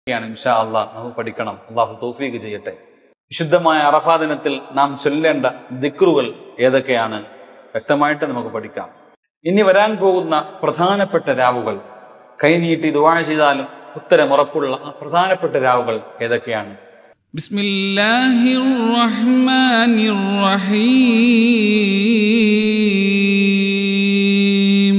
ാണ് ഇൻഷാ അള്ളാഹ് നമുക്ക് പഠിക്കണം അള്ളാഹു തൗഫീഖ് ചെയ്യട്ടെ വിശുദ്ധമായ അറഫാ ദിനത്തിൽ നാം ചൊല്ലേണ്ട ദിക്റുകൾ ഏതൊക്കെയാണ് വ്യക്തമായിട്ട് നമുക്ക് പഠിക്കാം ഇനി വരാൻ പോകുന്ന പ്രധാനപ്പെട്ട രാവുകൾ കൈനീട്ടി ദുവാ ചെയ്താലും ഉത്തരമുറപ്പുള്ള ആ പ്രധാനപ്പെട്ട രാവുകൾ ഏതൊക്കെയാണ് بسم الله الرحمن الرحيم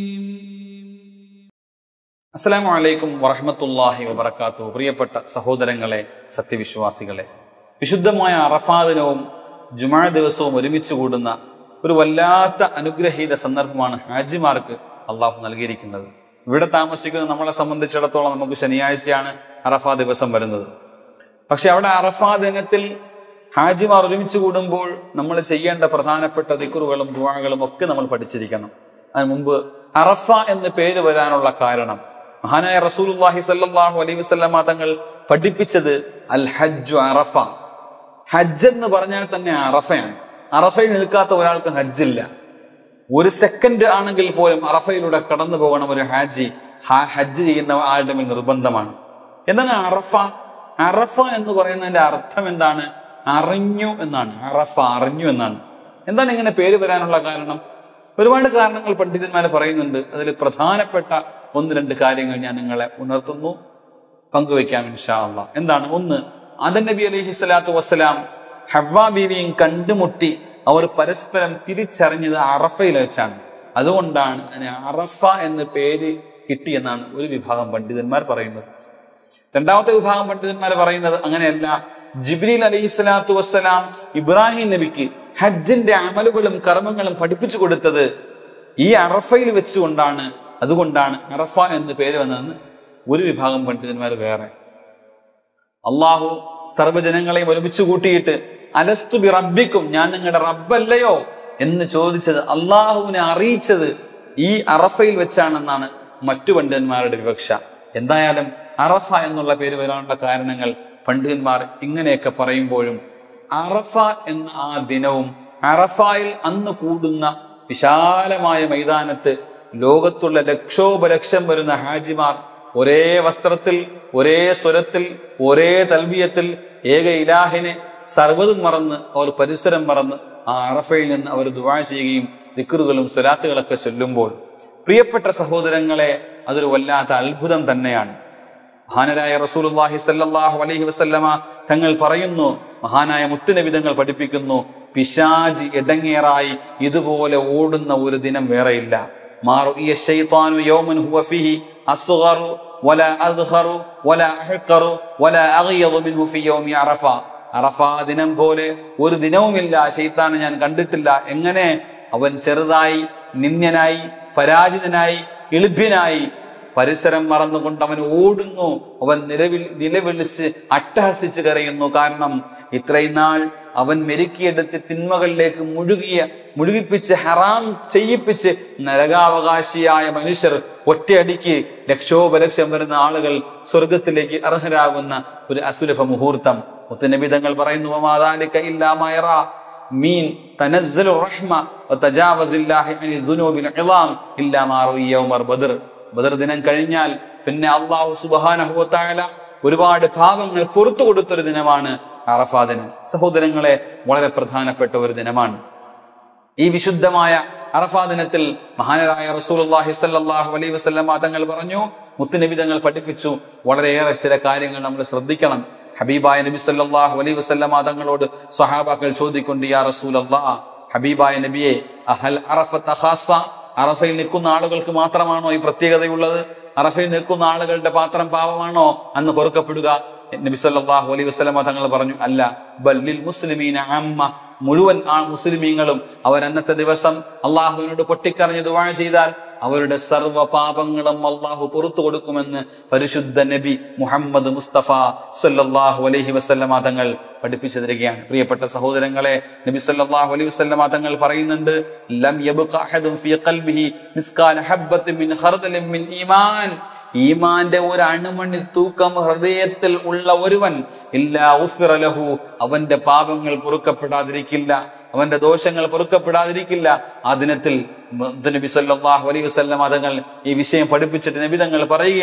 അസ്സലാമു അലൈക്കും വറഹമത്തുല്ലാഹി വബർക്കാത്തു പ്രിയപ്പെട്ട സഹോദരങ്ങളെ സത്യവിശ്വാസികളെ വിശുദ്ധമായ അറഫാ ദിനവും ജുമാ ദിവസവും ഒരുമിച്ച് കൂടുന്ന ഒരു വല്ലാത്ത അനുഗ്രഹീത സന്ദർഭമാണ് ഹാജിമാർക്ക് അള്ളാഹു നൽകിയിരിക്കുന്നത് ഇവിടെ താമസിക്കുന്ന നമ്മളെ സംബന്ധിച്ചിടത്തോളം നമുക്ക് ശനിയാഴ്ചയാണ് അറഫാ ദിവസം വരുന്നത് പക്ഷെ അവിടെ അറഫാ ദിനത്തിൽ ഹാജിമാർ ഒരുമിച്ച് കൂടുമ്പോൾ നമ്മൾ ചെയ്യേണ്ട പ്രധാനപ്പെട്ട ദിക്കുറുകളും ദുവാകളും ഒക്കെ നമ്മൾ പഠിച്ചിരിക്കണം അതിന് മുമ്പ് അറഫ എന്ന് പേര് വരാനുള്ള കാരണം മഹാനായ റസൂലുള്ളാഹി സല്ലല്ലാഹു അലൈഹി വസല്ലമ തങ്ങൾ പഠിപ്പിച്ചത് അൽ ഹജ്ജു അറഫ ഹജ്ജ് എന്ന് പറഞ്ഞാൽ തന്നെ അറഫയാണ് അറഫയിൽ നിൽക്കാത്ത ഒരാൾക്ക് ഹജ്ജില്ല ഒരു സെക്കൻഡ് ആണെങ്കിൽ പോലും അറഫയിലൂടെ കടന്നു പോകണം ഒരു ഹാജി ഹാ- ഹജ്ജ് ചെയ്യുന്ന ആളുടെ മേൽ നിർബന്ധമാണ് എന്താണ് അറഫ അറഫ എന്ന് പറയുന്നതിന്റെ അർത്ഥം എന്താണ് അറിഞ്ഞു എന്നാണ് അറഫ അറിഞ്ഞു എന്നാണ് എന്താണ് ഇങ്ങനെ പേര് വരാനുള്ള കാരണം ഒരുപാട് കാരണങ്ങൾ പണ്ഡിതന്മാർ പറയുന്നുണ്ട് അതിൽ പ്രധാനപ്പെട്ട ഒന്ന് രണ്ട് കാര്യങ്ങൾ ഞാൻ നിങ്ങളെ ഉണർത്തുന്നു പങ്കുവെക്കാം ഇൻഷാ അള്ളാഹ് എന്താണ് ഒന്ന് ആദൻ നബി അലൈഹി സ്വലാത്തു വസ്സലാം ഹവ്വാ ബീവിയും കണ്ടുമുട്ടി അവർ പരസ്പരം തിരിച്ചറിഞ്ഞത് അറഫയിൽ വെച്ചാണ് അതുകൊണ്ടാണ് അതിന് അറഫ എന്ന് പേര് കിട്ടിയെന്നാണ് ഒരു വിഭാഗം പണ്ഡിതന്മാർ പറയുന്നത് രണ്ടാമത്തെ വിഭാഗം പണ്ഡിതന്മാർ പറയുന്നത് അങ്ങനെയല്ല ജിബ്രീൽ അലൈഹി സ്വലാത്തു വസ്സലാം ഇബ്രാഹിം നബിക്ക് ഹജ്ജിന്റെ അമലുകളും കർമ്മങ്ങളും പഠിപ്പിച്ചു കൊടുത്തത് ഈ അറഫയിൽ വെച്ചുകൊണ്ടാണ് അതുകൊണ്ടാണ് അറഫ എന്ന് പേര് വന്നതെന്ന് ഒരു വിഭാഗം പണ്ഡിതന്മാർ വേറെ അള്ളാഹു സർവ്വജനങ്ങളെയും ഒരുമിച്ച് കൂട്ടിയിട്ട് അലസ്തു ബി റബ്ബിക്കും ഞാൻ നിങ്ങളുടെ റബ്ബല്ലയോ എന്ന് ചോദിച്ചത് അള്ളാഹുവിനെ അറിയിച്ചത് ഈ അറഫയിൽ വെച്ചാണെന്നാണ് മറ്റു പണ്ഡിതന്മാരുടെ വിവക്ഷ എന്തായാലും അറഫ എന്നുള്ള പേര് വരാനുള്ള കാരണങ്ങൾ പണ്ഡിതന്മാർ ഇങ്ങനെയൊക്കെ പറയുമ്പോഴും അറഫ എന്ന ആ ദിനവും അറഫായിൽ അന്ന് കൂടുന്ന വിശാലമായ മൈതാനത്ത് ലോകത്തുള്ള ലക്ഷോപലക്ഷം വരുന്ന ഹാജിമാർ ഒരേ വസ്ത്രത്തിൽ ഒരേ സ്വരത്തിൽ ഒരേ തൽബിയത്തിൽ ഏക ഇലാഹിനെ സർവ്വതും മറന്ന് അവർ പരിസരം മറന്ന് ആ അറഫയിൽ നിന്ന് അവർ ദുവാ ചെയ്യുകയും ദിക്കറുകളും സ്വലാത്തുകളൊക്കെ ചൊല്ലുമ്പോൾ പ്രിയപ്പെട്ട സഹോദരങ്ങളെ അതൊരു വല്ലാത്ത അത്ഭുതം തന്നെയാണ് മഹാനരായ റസൂലുള്ളാഹി സല്ലല്ലാഹു അലൈഹി വസല്ലമ തങ്ങൾ പറയുന്നു മഹാനായ മുത്തുനബി തങ്ങൾ പഠിപ്പിക്കുന്നു പിശാജ് ഇടങ്ങേറായി ഇതുപോലെ ഓടുന്ന ഒരു ദിനം വേറെയില്ല മാറുഇയ ശൈത്താനു യൗമൻ ഹുവ ഫീഹി അസ്ഗറു വല അദ്ഖറു വല അഹ്ഖറു വല അഗ്യദു മിൻഹു ഫി യൗമി അറഫ അറഫ ദിനം പോലെ ഒരു ദിനവുമില്ല ശൈത്താനെ ഞാൻ കണ്ടിട്ടില്ല എങ്ങനെ അവൻ ചെറുതായി നിന്ദ്യനായി പരാജിതനായി എളുപ്യനായി പരിസരം മറന്നുകൊണ്ട് അവൻ ഓടുന്നു അവൻ നിലവിൽ നിലവിളിച്ച് അട്ടഹസിച്ച് കരയുന്നു കാരണം ഇത്രയും നാൾ അവൻ മെരുക്കിയെടുത്ത് തിന്മകളിലേക്ക് മുഴുകിയ മുഴുകിപ്പിച്ച് ഹറാം ചെയ്യിപ്പിച്ച് നരകാവകാശിയായ മനുഷ്യർ ഒറ്റയടിക്ക് ലക്ഷോപലക്ഷം വരുന്ന ആളുകൾ സ്വർഗത്തിലേക്ക് അർഹരാകുന്ന ഒരു അസുലഭ മുഹൂർത്തം മുത്തനബി തങ്ങൾ പറയുന്നു "വമാദാലിക ഇല്ലാ മാ യറാ മീൻ തനസ്സലു റഹ്മ വതജാവസില്ലാഹി അനി ദുനൂബിൽ ഇളാം ഇല്ലാ മാ റുഇയ യൗമർ ബദർ ബദർ ദിനം കഴിഞ്ഞാൽ പിന്നെ അള്ളാഹു സുബ്ഹാനഹു വതആല ഒരുപാട് പാപങ്ങൾ പുറത്തു കൊടുത്തൊരു ദിനമാണ് അറഫാ ദിനം സഹോദരങ്ങളെ വളരെ പ്രധാനപ്പെട്ട ഒരു ദിനമാണ് ഈ വിശുദ്ധമായ അറഫാ ദിനത്തിൽ മഹാനരായ റസൂലുള്ളാഹി സ്വല്ലല്ലാഹു അലൈഹി വസല്ലമ തങ്ങൾ പറഞ്ഞു മുത്തുനബി തങ്ങൾ പഠിപ്പിച്ചു വളരെയേറെ ചില കാര്യങ്ങൾ നമ്മൾ ശ്രദ്ധിക്കണം ഹബീബായ നബി സല്ലല്ലാഹു അലൈഹി വസല്ലമ തങ്ങളോട് സ്വഹാബാക്കൾ ചോദിക്കൊണ്ട് യാ റസൂലല്ലാഹ് ഹബീബായ നബിയെ അഹൽ അറഫത്ത ഖാസ അറഫയിൽ നിൽക്കുന്ന ആളുകൾക്ക് മാത്രമാണോ ഈ പ്രത്യേകതയുള്ളത് അറഫയിൽ നിൽക്കുന്ന ആളുകളുടെ പാത്രം പാപമാണോ അന്ന് പൊറുക്കപ്പെടുക നബി സല്ലല്ലാഹു അലൈഹി വസല്ലമ തങ്ങൾ പറഞ്ഞു അല്ല ബല്ലിൽ മുസ്ലിമീന അമ്മ മുഴുവൻ ആ മുസ്ലിമീങ്ങളും അവർ അന്നത്തെ ദിവസം അള്ളാഹുവിനോട് പൊട്ടിക്കറിഞ്ഞ് ദുവാ ചെയ്താൽ അവരുടെ സർവ്വ പാപങ്ങളും അള്ളാഹു പുറത്തു കൊടുക്കുമെന്ന് പരിശുദ്ധ നബി മുഹമ്മദ് മുസ്തഫ സല്ലല്ലാഹു അലൈഹി വസല്ലമ തങ്ങൾ പഠിപ്പിച്ചു തരികയാണ് പ്രിയപ്പെട്ട സഹോദരങ്ങളെ നബി സല്ലല്ലാഹു അലൈഹി വസല്ലമ തങ്ങൾ പറയുന്നുണ്ട് ലം യബ്ഖ അഹദുൻ ഫീ ഖൽബിഹി മിസ്കാല ഹബ്ബത്തിൻ മിൻ ഖർദലിൻ മിൻ ഈമാൻ ഈമാന്റെ ഒരു അണുമണി തൂക്കം ഹൃദയത്തിൽ ഉള്ള ഒരുവൻ ഇല്ലാ ഉഫിറ ലഹു അവന്റെ പാപങ്ങൾ പൊറുക്കപ്പെടാതിരിക്കില്ല അവന്റെ ദോഷങ്ങൾ പൊറുക്കപ്പെടാതിരിക്കില്ല ആ ദിനത്തിൽ മുഹമ്മദ് നബി സല്ലല്ലാഹു അലൈഹി വസല്ലം തങ്ങൾ ഈ വിഷയം പഠിപ്പിച്ചിട്ട് നബി തങ്ങൾ പറയുകയാണ്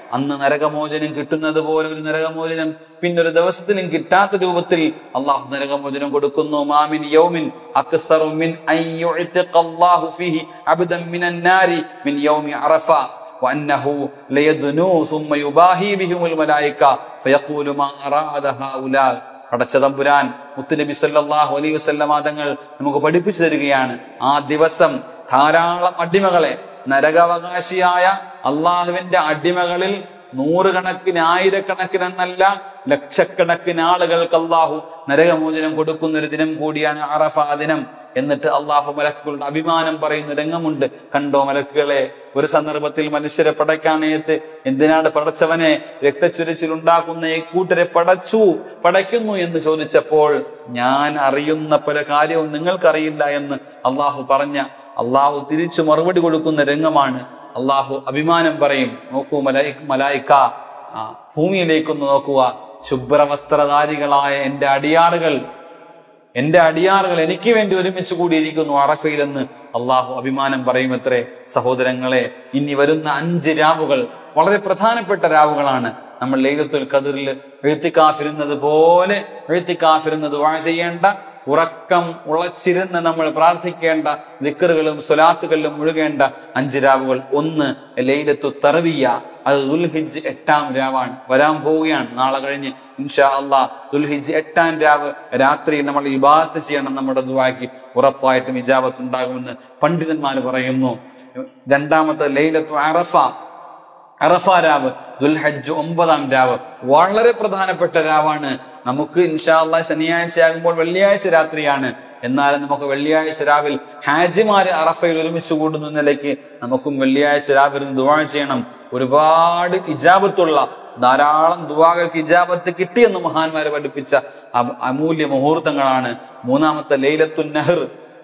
അന്ന് നരകമോചനം കിട്ടുന്നത് പോലെ ഒരു നരകമോചനം പിന്നൊരു ദിവസത്തിലും കിട്ടാത്ത രൂപത്തിൽ അള്ളാഹു നരകമോചനം കൊടുക്കുന്നു മാമിൻ യൗമിൻ അക്സറു മിൻ അൻ യുഅ്തിഖ അല്ലാഹു ഫീഹി അബ്ദൻ മിനൻ നാരി മിൻ യൗമി അറഫ وأنه ليدنو ثم يباهي بهم الملائكة فيقول ما أراد هؤلاء പടച്ചതമ്പുരാൻ മുത്തുനബി സല്ലല്ലാഹു അലൈഹി വസല്ലമ തങ്ങൾ നമുക്ക് പഠിപ്പിച്ചു തരികയാണ് ആ ദിവസം ധാരാളം അടിമകളെ നരകാവകാശിയായ അള്ളാഹുവിന്റെ അടിമകളിൽ നൂറുകണക്കിന് ആയിരക്കണക്കിന് എന്നല്ല ലക്ഷക്കണക്കിന് ആളുകൾക്ക് അള്ളാഹു നരകമോചനം കൊടുക്കുന്ന ഒരു ദിനം കൂടിയാണ് അറഫ ദിനം എന്നിട്ട് അള്ളാഹു മലക്കുകളുടെ അഭിമാനം പറയുന്ന രംഗമുണ്ട് കണ്ടോ മലക്കുകളെ ഒരു സന്ദർഭത്തിൽ മനുഷ്യരെ പടയ്ക്കാനേത്ത് എന്തിനാണ് പടച്ചവനെ രക്തച്ചുരച്ചിലുണ്ടാക്കുന്ന ഈ കൂട്ടരെ പടച്ചു പടയ്ക്കുന്നു എന്ന് ചോദിച്ചപ്പോൾ ഞാൻ അറിയുന്ന പല കാര്യവും നിങ്ങൾക്കറിയില്ല എന്ന് അള്ളാഹു പറഞ്ഞ അള്ളാഹു തിരിച്ചു മറുപടി കൊടുക്കുന്ന രംഗമാണ് അള്ളാഹു അഭിമാനം പറയും നോക്കൂ മലായി മലായിക്ക ആ ഭൂമിയിലേക്കൊന്ന് നോക്കുക ശുഭ്രവസ്ത്രധാരികളായ എൻ്റെ അടിയാറുകൾ എൻ്റെ അടിയാറുകൾ എനിക്ക് വേണ്ടി ഒരുമിച്ച് കൂടിയിരിക്കുന്നു അറഫയിലെന്ന് അള്ളാഹു അഭിമാനം പറയുമത്രേ സഹോദരങ്ങളെ ഇനി വരുന്ന അഞ്ച് രാവുകൾ വളരെ പ്രധാനപ്പെട്ട രാവുകളാണ് നമ്മൾ ലൈലത്തുൽ ഖദറിൽ എഴുത്തിക്കാഫിരുന്നത് പോലെ എഴുത്തിക്കാഫിരുന്നത് വാഴ ചെയ്യേണ്ട ഉറക്കം ഉളച്ചിരുന്ന് നമ്മൾ പ്രാർത്ഥിക്കേണ്ട ദിക്കറുകളും സ്വലാത്തുകളിലും മുഴുകേണ്ട അഞ്ച് രാവുകൾ ഒന്ന് ലൈലത്തു തറവിയ അത് ദുൽഹിജ് എട്ടാം രാവാണ് വരാൻ പോവുകയാണ് നാളെ കഴിഞ്ഞ് ഇൻഷാ അള്ളാ ദുൽഹിജ് എട്ടാം രാവ് രാത്രി നമ്മൾ ഇബാദത്ത് ചെയ്യണം നമ്മുടെ ദുവാക്കി ഉറപ്പായിട്ടും ഇജാബത്ത് ഉണ്ടാകുമെന്ന് പണ്ഡിതന്മാർ പറയുന്നു രണ്ടാമത്തെ ലൈലത്തു അറഫ അറഫ രാവ് ദുൽഹജ്ജ് ഒമ്പതാം രാവ് വളരെ പ്രധാനപ്പെട്ട രാവാണ് നമുക്ക് ഇൻഷാല്ല ശനിയാഴ്ച ആകുമ്പോൾ വെള്ളിയാഴ്ച രാത്രിയാണ് എന്നാലും നമുക്ക് വെള്ളിയാഴ്ച രാവിൽ ഹാജിമാര് അറഫയിൽ ഒരുമിച്ച് കൂടുന്ന നിലയ്ക്ക് നമുക്കും വെള്ളിയാഴ്ച രാവിലെ ദുവാ ചെയ്യണം ഒരുപാട് ഇജാബത്തുള്ള ധാരാളം ദുവാകൾക്ക് ഇജാബത്ത് കിട്ടിയെന്ന് മഹാന്മാരെ പഠിപ്പിച്ച അ- അമൂല്യ മുഹൂർത്തങ്ങളാണ് മൂന്നാമത്തെ ലൈലത്തുൻ നെഹർ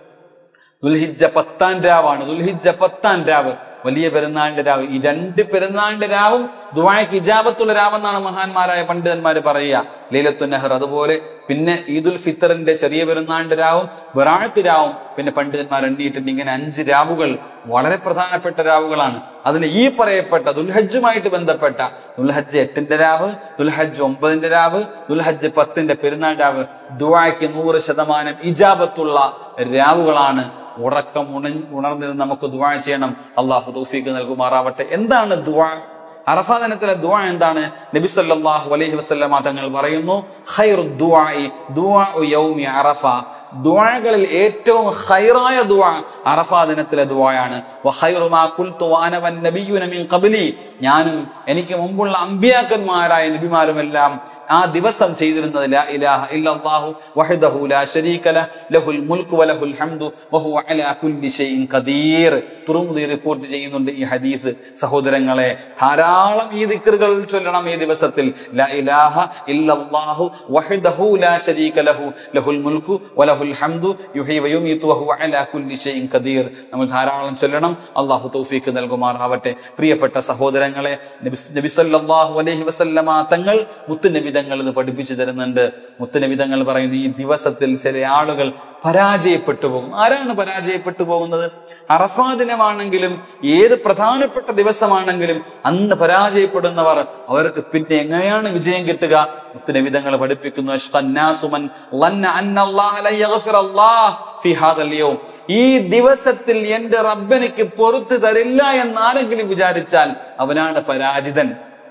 ദുൽഹിജ്ജ പത്താം രാവാണ് ദുൽഹിജ്ജ പത്താം രാവ് വലിയ പെരുന്നാളിന്റെ രാവ് ഈ രണ്ട് പെരുന്നാളിന്റെ രാവും ദുവായ്ക്ക് ഇജാബത്തുള്ള രാവെന്നാണ് മഹാന്മാരായ പണ്ഡിതന്മാർ പറയുക ലീലത്തു നെഹർ അതുപോലെ പിന്നെ ഈദുൽ ഫിത്തറിന്റെ ചെറിയ പെരുന്നാളിന്റെ രാവും ബറാഴത്ത് രാവും പിന്നെ പണ്ഡിതന്മാർ എണ്ണിയിട്ടുണ്ട് ഇങ്ങനെ അഞ്ച് രാവുകൾ വളരെ പ്രധാനപ്പെട്ട രാവുകളാണ് അതിൽ ഈ പറയപ്പെട്ട ദുൽഹജ്ജുമായിട്ട് ബന്ധപ്പെട്ട ദുൽഹജ്ജ് എട്ടിന്റെ രാവ് ദുൽഹജ്ജ് ഒമ്പതിന്റെ രാവ് ദുൽഹജ്ജ് പത്തിന്റെ പെരുന്നാൾ രാവ് ദുവായ്ക്ക് നൂറ് ശതമാനം ഇജാബത്തുള്ള രാവുകളാണ് ഉറക്കം ഉണ ഉണർന്നിരുന്ന് നമുക്ക് ദുവാ ചെയ്യണം അള്ളാഹു തൗഫീഖ് നൽകുമാറാവട്ടെ എന്താണ് ദുവാ അറഫ ദിനത്തിലെ ദുആ എന്താണ് നബി സല്ലല്ലാഹു അലൈഹി വസല്ലമ തങ്ങൾ പറയുന്നു ഖൈറു ദുആഇ ദുആഉ യൗമി അറഫ ദുആകളിൽ ഏറ്റവും ഖൈറായ ദുആ അറഫ ദിനത്തിലെ ദുആയാണ് വ ഖൈറു മാ ഖുൽതു വഅന വൻ നബിയ്യുന മിൻ ഖബ്ലി ഞാനും എനിക്ക് മുമ്പുള്ള അമ്പിയാക്കന്മാരായ നബിമാരുമെല്ലാം ആ ദിവസം ചെയ്തിരുന്നത് ലാ ഇലാഹ ഇല്ലല്ലാഹു വഹ്ദഹു ലാ ശരീക ലഹ് ലഹുൽ മുൽക്കു വലഹുൽ ഹംദു വഹുവ അലാ കുല്ലി ഷൈഇൻ ഖദീർ തുറുമുദി റിപ്പോർട്ട് ചെയ്യുന്നുണ്ട് ഈ ഹദീസ് സഹോദരങ്ങളെ ധാരാളം ഈ ദിക്റുകൾ ചൊല്ലണം ഈ ദിവസത്തിൽ ലാ ഇലാഹ ഇല്ലല്ലാഹു വഹ്ദഹു ലാ ശരീക ലഹു ലഹുൽ മുൽക്കു വലഹുൽ ഹംദു യുഹി വയുമീതു വഹുവ അലാ കുല്ലി ഷൈഇൻ ഖദീർ നമ്മൾ ധാരാളം ചൊല്ലണം അല്ലാഹു തൗഫീഖ് നൽകുമാറാവട്ടെ പ്രിയപ്പെട്ട സഹോദരങ്ങളെ നബി നബി സല്ലല്ലാഹു അലൈഹി വസല്ലമ തങ്ങൾ മുത്തുനബി തങ്ങൾ ഇത് പഠിപ്പിച്ചു തരുന്നുണ്ട് മുത്തുനബി തങ്ങൾ പറയുന്നു ഈ ദിവസത്തിൽ ചില ആളുകൾ പരാജയപ്പെട്ടു പോകും ആരാണ് പരാജയപ്പെട്ടു പോകുന്നത് അറഫാ ദിനമാണെങ്കിലും ഏത് പ്രധാനപ്പെട്ട ദിവസമാണെങ്കിലും അന്ന് പരാജയപ്പെടുന്നവർ അവർക്ക് പിന്നെ എങ്ങനെയാണ് വിജയം കിട്ടുക മുത്തുനബി തങ്ങൾ പഠിപ്പിക്കുന്നു അഷ്ഖന്നാസുമൻ ലന്ന അന്നല്ലാഹ ല യഗ്ഫിറ അല്ലാഹ് ഫി ഹാദൽ യൗം. ഈ ദിവസത്തിൽ എന്റെ റബ്ബെനിക്ക് പൊറത്തു തരില്ല എന്ന് ആരെങ്കിലും വിചാരിച്ചാൽ അവനാണ് പരാജിതൻ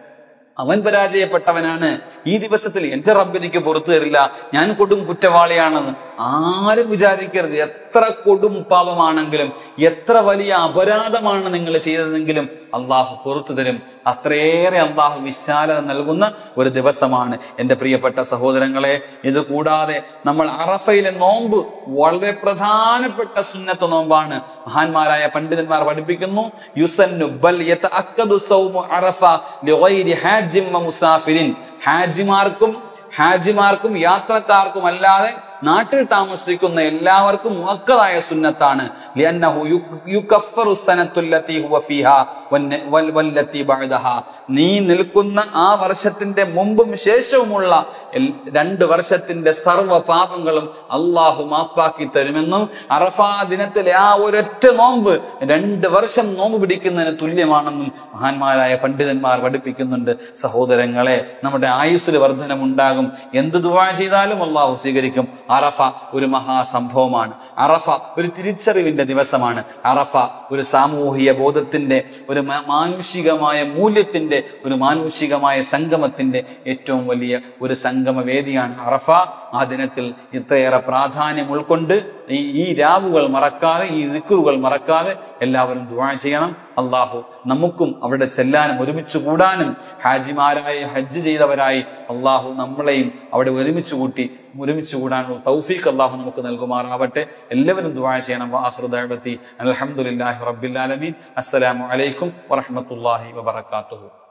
അവൻ പരാജയപ്പെട്ടവനാണ് ഈ ദിവസത്തിൽ എന്റെ റബ്ബെനിക്ക് പുറത്തു തരില്ല ഞാൻ കൊടും കുറ്റവാളിയാണെന്ന് ആരും വിചാരിക്കരുത് എത്ര കൊടും പാപമാണെങ്കിലും എത്ര വലിയ അപരാധമാണ് നിങ്ങൾ ചെയ്തതെങ്കിലും അള്ളാഹു പുറത്തു തരും അത്രയേറെ അള്ളാഹു വിശാലത നൽകുന്ന ഒരു ദിവസമാണ് എൻ്റെ പ്രിയപ്പെട്ട സഹോദരങ്ങളെ ഇത് കൂടാതെ നമ്മൾ അറഫയിലെ നോമ്പ് വളരെ പ്രധാനപ്പെട്ട സുന്നത്ത് നോമ്പാണ് മഹാന്മാരായ പണ്ഡിതന്മാർ പഠിപ്പിക്കുന്നു യുസന്നു ബൽ യതഅക്കദു സൗമു അറഫ ലിഗൈരി ഹാജിം വ മുസാഫിരിൻ ഹാജിമാർക്കും ഹാജിമാർക്കും യാത്രക്കാർക്കും അല്ലാതെ നാട്ടിൽ താമസിക്കുന്ന എല്ലാവർക്കും മുഅക്കദായ സുന്നത്താണ് ലിഅന്നഹു യു- യുകഫ്ഫറു സനത്തുല്ലത്തി ഹുവ ഫീഹാ വന്ന- വൽ- വല്ലത്തി ബഅദഹാ. നീ നിൽക്കുന്ന ആ വർഷത്തിന്റെ മുമ്പും ശേഷവുമുള്ള എൽ- രണ്ട് വർഷത്തിന്റെ സർവ്വ പാപങ്ങളും അള്ളാഹു മാപ്പാക്കി തരുമെന്നും അറഫാ ദിനത്തിലെ ആ ഒരൊറ്റ നോമ്പ് രണ്ട് വർഷം നോമ്പ് പിടിക്കുന്നതിന് തുല്യമാണെന്നും മഹാന്മാരായ പണ്ഡിതന്മാർ പഠിപ്പിക്കുന്നുണ്ട് സഹോദരങ്ങളെ നമ്മുടെ ആയുസ്സിൽ വർധനമുണ്ടാകും എന്ത് ദുവാ ചെയ്താലും അള്ളാഹു സ്വീകരിക്കും അറഫ ഒരു മഹാസംഭവമാണ് അറഫ ഒരു തിരിച്ചറിവിന്റെ ദിവസമാണ് അറഫ ഒരു സാമൂഹിക ബോധത്തിന്റെ ഒരു മാ- മാനുഷികമായ മൂല്യത്തിന്റെ ഒരു മാനുഷികമായ സംഗമത്തിന്റെ ഏറ്റവും വലിയ ഒരു സംഗമ വേദിയാണ് അറഫ ആ ദിനത്തിൽ ഇത്രയേറെ പ്രാധാന്യം ഉൾക്കൊണ്ട് ഈ ഈ രാവുകൾ മറക്കാതെ ഈ ദിക്കുറുകൾ മറക്കാതെ എല്ലാവരും ദുആ ചെയ്യണം അള്ളാഹു നമുക്കും അവിടെ ചെല്ലാനും ഒരുമിച്ച് കൂടാനും ഹാജിമാരായി ഹജ്ജ് ചെയ്തവരായി അള്ളാഹു നമ്മളെയും അവിടെ ഒരുമിച്ച് കൂട്ടി ഒരുമിച്ച് കൂടാനുള്ള തൗഫീഖ് അള്ളാഹു നമുക്ക് നൽകുമാറാവട്ടെ എല്ലാവരും ദുആ ചെയ്യണം വാഹൃദി അലഹമുല്ലാഹി റബ്ബിൽ ആലമീൻ അസ്സലാമു അലൈക്കും വറഹ്മത്തുള്ളാഹി വബറകാതുഹു